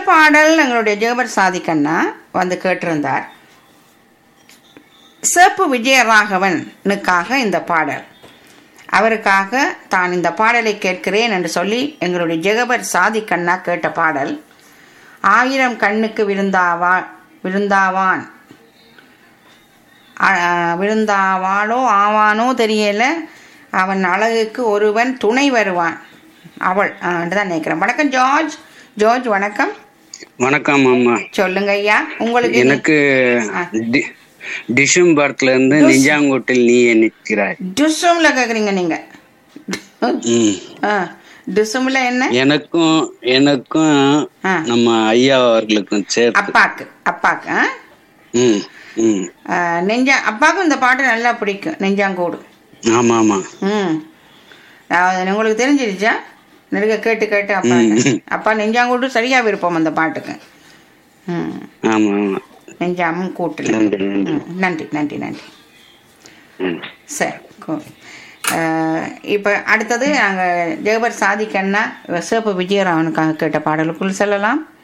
பாடல் எங்களுடைய ஜெகபர் சாதிக்கண்ணா வந்து கேட்டிருந்தார் சேப்பு விஜயராகவனுக்காக இந்த பாடல் அவருக்காக தான் இந்த பாடலை கேட்கிறேன் என்று சொல்லி எங்களுடைய ஜெகபர் சாதிக்கண்ணா கேட்ட பாடல் ஆயிரம் கண்ணுக்கு விருந்தாவா விருந்தாவான் ஆ- விருந்தாவாளோ ஆவானோ தெரியல அவன் அழகுக்கு ஒருவன் துணை வருவான் அவள் ஆ, தான் நினைக்கிறேன் வணக்கம் ஜார்ஜ் ஜார்ஜ் வணக்கம் வணக்கம் அம்மா சொல்லுங்க ஐயா உங்களுக்கு எனக்கு டி- டிசம்பர்ல இருந்து நிஜாங்கோட்டில் நீ நிற்கிறாய் டிசம்ல கேக்குறீங்க நீங்க ம். ஆ, டிசம்ல என்ன எனக்கும் எனக்கும் ஆ. நம்ம ஐயா அவர்களுக்கும் சேர்த்து அப்பாக்கு அப்பாக்கு ஆ? ம் ம் ஆ, நெஞ்சா அப்பாவுக்கும் இந்த பாட்டு நல்லா பிடிக்கும் நெஞ்சாங்கூடு ஆமா ஆமா ம் அதாவது உங்களுக்கு தெரிஞ்சிருச்சா நெருங்க கேட்டு கேட்டு அப்பா அப்பா நெஞ்சாங்கூட்டு சரியா விருப்பம் அந்த பாட்டுக்கு ம் ஆமா ஆமா நெஞ்சாமும் கூட்டில் நன்றி நன்றி ம், நன்றி நன்றி நன்றி ம். சரி இப்போ அடுத்தது நாங்கள் ஜெகபர் சாதிக்கண்ணா சிவப்பு விஜயராமனுக்காக கேட்ட பாடலுக்குள் செல்லலாம்